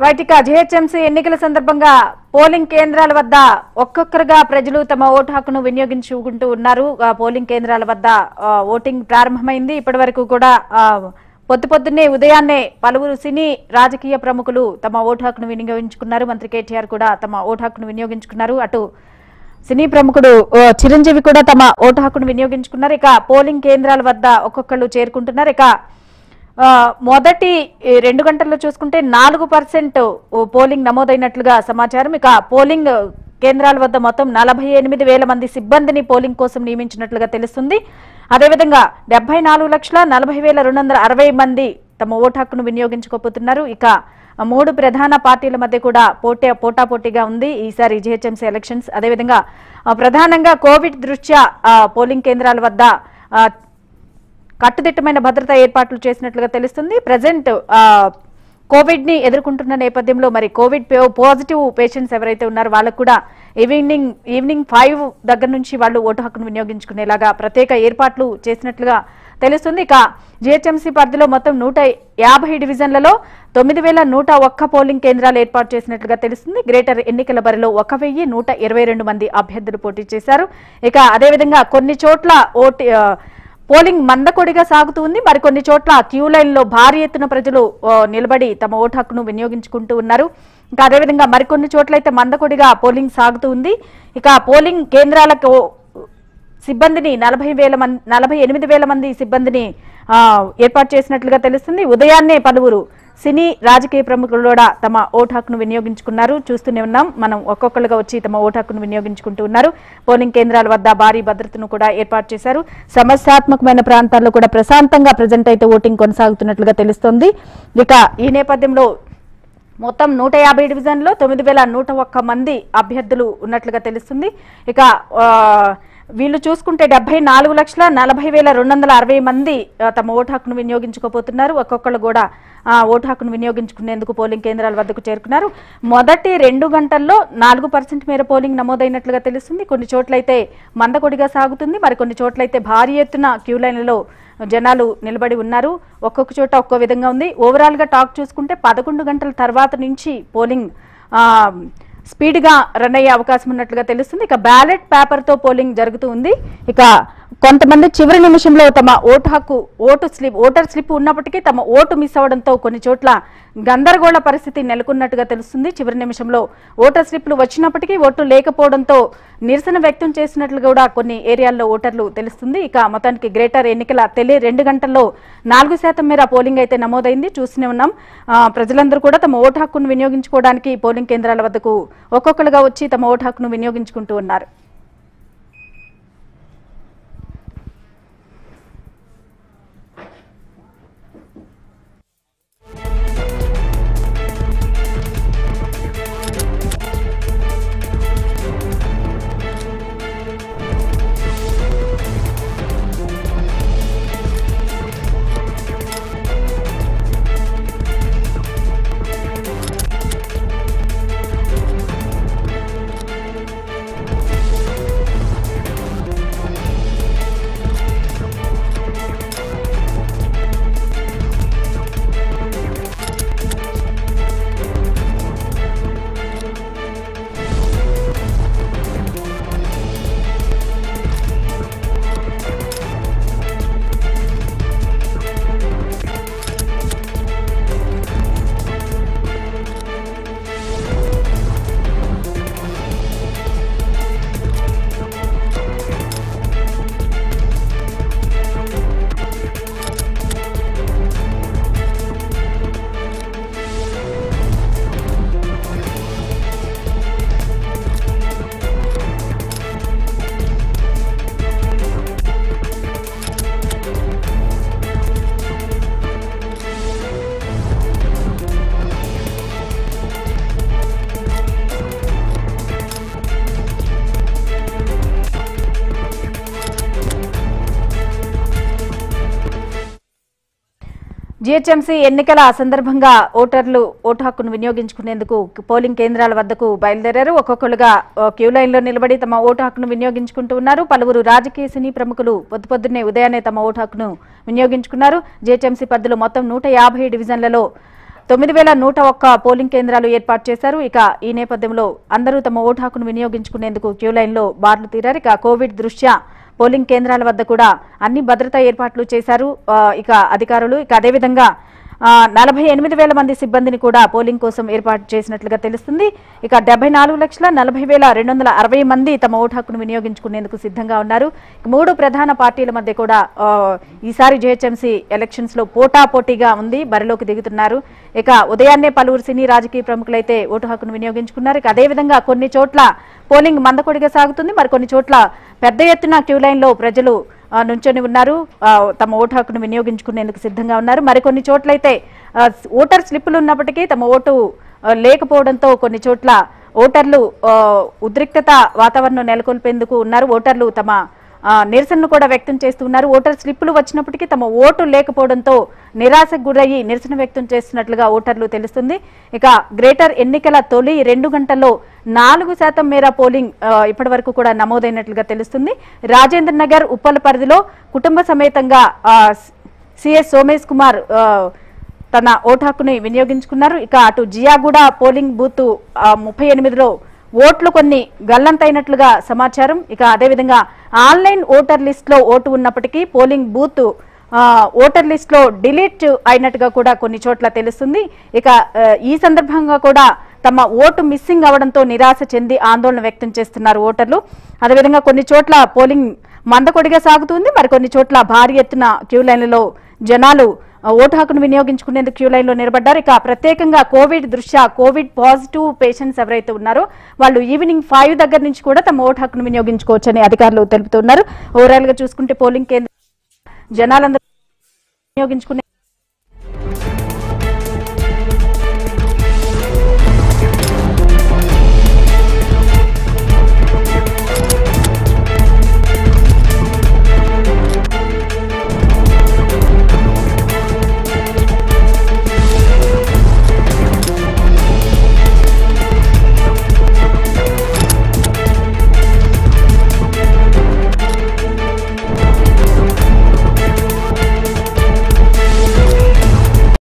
right ఇక GHMC ఎన్నికల సందర్భంగా పోలింగ్ కేంద్రాల వద్ద ఒక్కొక్కరుగా ప్రజలు తమ ఓటు హక్కును వినియోగించుకుంటూ ఉన్నారు ఆ పోలింగ్ కేంద్రాల వద్ద ఆ, ఓటింగ్ ప్రారంభమైంది ఇప్పటి వరకు కూడా ఆ, పొద్దు పొద్దున్నే ఉదయాన్నే పలువురు సినీ రాజకీయ ప్రముఖులు తమ ఓటు హక్కును వినియోగించుకున్నారు మంత్రి కేటీఆర్ కూడా తమ ఓటు హక్కును వినియోగించుకున్నారు అటు సినీ ప్రముఖుడు ఓ, చిరంజీవి కూడా తమ ఓటు హక్కును వినియోగించుకున్నారు ఇక పోలింగ్ కేంద్రాల వద్ద ఒక్కొక్కళ్ళు చేరుకుంటున్నారు ఇక ఆ, మొదటి ఈ రెండు గంటల్లో చూసుకుంటే నాలుగు పర్సెంట్ పోలింగ్ నమోదైనట్లుగా సమాచారం ఇక పోలింగ్ కేంద్రాల వద్ద మొత్తం నలభై ఎనిమిది వేల మంది సిబ్బందిని పోలింగ్ కోసం నియమించినట్లుగా తెలుస్తుంది అదేవిధంగా డెబ్బై నాలుగు లక్షల నలభై వేల రెండు వందల అరవై మంది తమ ఓటు హక్కును వినియోగించుకోబోతున్నారు ఇక మూడు ప్రధాన పార్టీల మధ్య కూడా పోటీ పోటాపోటీగా ఉంది ఈసారి జిహెచ్ఎంసీ ఎలక్షన్స్ అదేవిధంగా ఆ, ప్రధానంగా కోవిడ్ దృష్ట్యా ఆ, పోలింగ్ కేంద్రాల వద్ద ఆ, కట్టుదిట్టమైన భద్రతా ఏర్పాట్లు చేసినట్లుగా తెలుస్తుంది ప్రజెంట్ కోవిడ్ ని ఎదుర్కొంటున్న నేపథ్యంలో మరి కోవిడ్ పే- పాజిటివ్ పేషెంట్స్ ఎవరైతే ఉన్నారో వాళ్ళకు కూడా ఈవినింగ్ ఈవినింగ్ ఫైవ్ దగ్గర నుంచి వాళ్ళు ఓటు హక్కును వినియోగించుకునేలాగా ప్రత్యేక ఏర్పాట్లు చేసినట్లుగా తెలుస్తుంది ఇక జిహెచ్ఎంసీ పరిధిలో మొత్తం నూట యాభై డివిజన్లలో తొమ్మిది వేల నూట ఒక్క పోలింగ్ కేంద్రాలు ఏర్పాటు చేసినట్లుగా తెలుస్తుంది గ్రేటర్ ఎన్నికల బరిలో ఒక వెయ్యి నూట ఇరవై రెండు మంది అభ్యర్థులు పోటీ చేశారు ఇక అదేవిధంగా కొన్ని చోట్ల ఓటు ఆ, పోలింగ్ మందకొడిగా సాగుతూ ఉంది మరికొన్ని చోట్ల క్యూ లైన్ లో భారీ ఎత్తున ప్రజలు ఆ, నిలబడి తమ ఓటు హక్కును వినియోగించుకుంటూ ఉన్నారు ఇంకా అదేవిధంగా మరికొన్ని చోట్ల అయితే మందకొడిగా పోలింగ్ సాగుతూ ఉంది ఇక పోలింగ్ కేంద్రాలకు సిబ్బందిని నలభై వేల మంది నలభై ఎనిమిది వేల మంది సిబ్బందిని ఆ, ఏర్పాటు చేసినట్లుగా తెలుస్తుంది ఉదయాన్నే పలువురు సినీ రాజకీయ ప్రముఖులు కూడా తమ ఓటు హక్కును వినియోగించుకున్నారు చూస్తూనే ఉన్నాం మనం ఒక్కొక్కరుగా వచ్చి తమ ఓటు హక్కును వినియోగించుకుంటూ ఉన్నారు పోలింగ్ కేంద్రాల వద్ద భారీ భద్రతను కూడా ఏర్పాటు చేశారు సమస్యాత్మకమైన ప్రాంతాల్లో కూడా ప్రశాంతంగా ప్రజెంట్ అయితే ఓటింగ్ కొనసాగుతున్నట్లుగా తెలుస్తోంది ఇక ఈ నేపథ్యంలో మొత్తం నూట యాభై డివిజన్లో తొమ్మిది వేల నూట ఒక్క మంది అభ్యర్థులు ఉన్నట్లుగా తెలుస్తుంది ఇక ఆ, వీళ్ళు చూసుకుంటే డెబ్బై నాలుగు లక్షల నలభై వేల రెండు వందల అరవై మంది ఆ, తమ ఓటు హక్కును వినియోగించుకోబోతున్నారు ఒక్కొక్కరు కూడా ఆ, ఓటు హక్కును వినియోగించుకునేందుకు పోలింగ్ కేంద్రాల వద్దకు చేరుకున్నారు మొదటి రెండు గంటల్లో నాలుగు పర్సెంట్ మేర పోలింగ్ నమోదైనట్లుగా తెలుస్తుంది కొన్ని చోట్లయితే మందకొడిగా సాగుతుంది మరికొన్ని చోట్లయితే భారీ ఎత్తున క్యూ లైన్లలో జనాలు నిలబడి ఉన్నారు ఒక్కొక్క చోట ఒక్కో విధంగా ఉంది ఓవరాల్ గా టాక్ చూసుకుంటే పదకొండు గంటల తర్వాత నుంచి పోలింగ్ ఆ, స్పీడ్ గా రన్ అయ్యే అవకాశం ఉన్నట్లుగా తెలుస్తుంది ఇక బ్యాలెట్ పేపర్ తో పోలింగ్ జరుగుతూ ఉంది ఇక కొంతమంది చివరి నిమిషంలో తమ ఓటు హక్కు ఓటు స్లిప్ ఓటర్ స్లిప్ ఉన్నప్పటికీ తమ ఓటు మిస్ అవడంతో కొన్ని చోట్ల గందరగోళ పరిస్థితి నెలకొన్నట్టుగా తెలుస్తుంది చివరి నిమిషంలో ఓటర్ స్లిప్లు వచ్చినప్పటికీ ఓటు లేకపోవడంతో నిరసన వ్యక్తం చేసినట్లు కూడా కొన్ని ఏరియాల్లో ఓటర్లు తెలుస్తుంది ఇక మొత్తానికి గ్రేటర్ ఎన్నికల తెలి రెండు గంటల్లో నాలుగు శాతం మేర పోలింగ్ అయితే నమోదైంది చూస్తూనే ఉన్నాం ఆ, ప్రజలందరూ కూడా తమ ఓటు హక్కును వినియోగించుకోవడానికి పోలింగ్ కేంద్రాల వద్దకు ఒక్కొక్కరుగా వచ్చి తమ ఓటు హక్కును వినియోగించుకుంటూ ఉన్నారు జిహెచ్ఎంసీ ఎన్నికల సందర్భంగా ఓటర్లు ఓటు హక్కును వినియోగించుకునేందుకు పోలింగ్ కేంద్రాల వద్దకు బయలుదేరారు ఒక్కొక్కరుగా ఆ, క్యూ లైన్లో నిలబడి తమ ఓటు హక్కును వినియోగించుకుంటూ ఉన్నారు పలువురు రాజకీయ సినీ ప్రముఖులు పొద్దు పొద్దున్నే ఉదయాన్నే తమ ఓటు హక్కును వినియోగించుకున్నారు జిహెచ్ఎంసీ పరిధిలో మొత్తం నూట యాభై డివిజన్లలో తొమ్మిది వేల నూట ఒక్క పోలింగ్ కేంద్రాలు ఏర్పాటు చేశారు ఇక ఈ నేపథ్యంలో అందరూ తమ ఓటు హక్కును వినియోగించుకునేందుకు క్యూ లైన్లో బార్లు తీరారు ఇక కోవిడ్ దృష్ట్యా పోలింగ్ కేంద్రాల వద్ద కూడా అన్ని భద్రతా ఏర్పాట్లు చేశారు ఆ, ఇక అధికారులు ఇక అదేవిధంగా ఆ, నలభై ఎనిమిది వేల మంది సిబ్బందిని కూడా పోలింగ్ కోసం ఏర్పాటు చేసినట్లుగా తెలుస్తుంది ఇక డెబ్బై నాలుగు లక్షల నలభై వేల రెండు వందల అరవై మంది తమ ఓటు హక్కును వినియోగించుకునేందుకు సిద్ధంగా ఉన్నారు ఇక మూడు ప్రధాన పార్టీల మధ్య కూడా ఆ, ఈసారి జేహెచ్ఎంసీ ఎలక్షన్స్ లో పోటాపోటీగా ఉంది బరిలోకి దిగుతున్నారు ఇక ఉదయాన్నే పలువురు సినీ రాజకీయ ప్రముఖులైతే ఓటు హక్కును వినియోగించుకున్నారు ఇక అదేవిధంగా కొన్ని చోట్ల పోలింగ్ మందకొడిగా సాగుతుంది మరి కొన్ని చోట్ల పెద్ద ఎత్తున క్యూ లైన్ లో ప్రజలు ఆ, నుంచొని ఉన్నారు ఆ, తమ ఓటు హక్కును వినియోగించుకునేందుకు సిద్ధంగా ఉన్నారు మరికొన్ని చోట్లయితే ఆ, ఓటర్ స్లిప్పులు ఉన్నప్పటికీ తమ ఓటు ఆ, లేకపోవడంతో కొన్ని చోట్ల ఓటర్లు ఆ, ఉద్రిక్తత వాతావరణం నెలకొల్పేందుకు ఉన్నారు ఓటర్లు తమ ఆ, నిరసనను కూడా వ్యక్తం చేస్తున్నారు ఓటర్ స్లిప్పులు వచ్చినప్పటికీ తమ ఓటు లేకపోవడంతో నిరాశకు గురయ్యి నిరసన వ్యక్తం చేస్తున్నట్లుగా ఓటర్లు తెలుస్తుంది ఇక గ్రేటర్ ఎన్నికల తొలి రెండు గంటల్లో నాలుగు శాతం మేర పోలింగ్ ఆ, ఇప్పటి వరకు కూడా నమోదైనట్లుగా తెలుస్తుంది రాజేంద్ర నగర్ ఉప్పల పరిధిలో కుటుంబ సమేతంగా ఆ, సిఎస్ సోమేష్ కుమార్ ఆ, తన ఓటు హక్కుని వినియోగించుకున్నారు ఇక అటు జియాగూడ పోలింగ్ బూత్ ఆ, ముప్పై ఎనిమిదిలో ఓట్లు కొన్ని గల్లంతైనట్లుగా సమాచారం ఇక అదేవిధంగా ఆన్లైన్ ఓటర్ లిస్ట్ లో ఓటు ఉన్నప్పటికీ పోలింగ్ బూత్ ఆ, ఓటర్ లిస్ట్ లో డిలీట్ అయినట్టుగా కూడా కొన్ని చోట్ల తెలుస్తుంది ఇక ఆ, ఈ సందర్భంగా కూడా తమ ఓటు మిస్సింగ్ అవడంతో నిరాశ చెంది ఆందోళన వ్యక్తం చేస్తున్నారు ఓటర్లు అదేవిధంగా కొన్ని చోట్ల పోలింగ్ మందకొడిగా సాగుతుంది మరికొన్ని చోట్ల భారీ ఎత్తున క్యూ లైన్లలో జనాలు ఆ, ఓటు హక్కును వినియోగించుకునేందుకు క్యూ లైన్ లో నిలబడ్డారు ఇక ప్రత్యేకంగా కోవిడ్ దృష్ట్యా కోవిడ్ పాజిటివ్ పేషెంట్స్ ఎవరైతే ఉన్నారో వాళ్ళు ఈవినింగ్ ఫైవ్ దగ్గర నుంచి కూడా తమ ఓటు హక్కును వినియోగించుకోవచ్చని అధికారులు తెలుపుతున్నారు ఓవరాల్ గా చూసుకుంటే పోలింగ్ కేంద్రం జనాలందరూ వినియోగించుకునే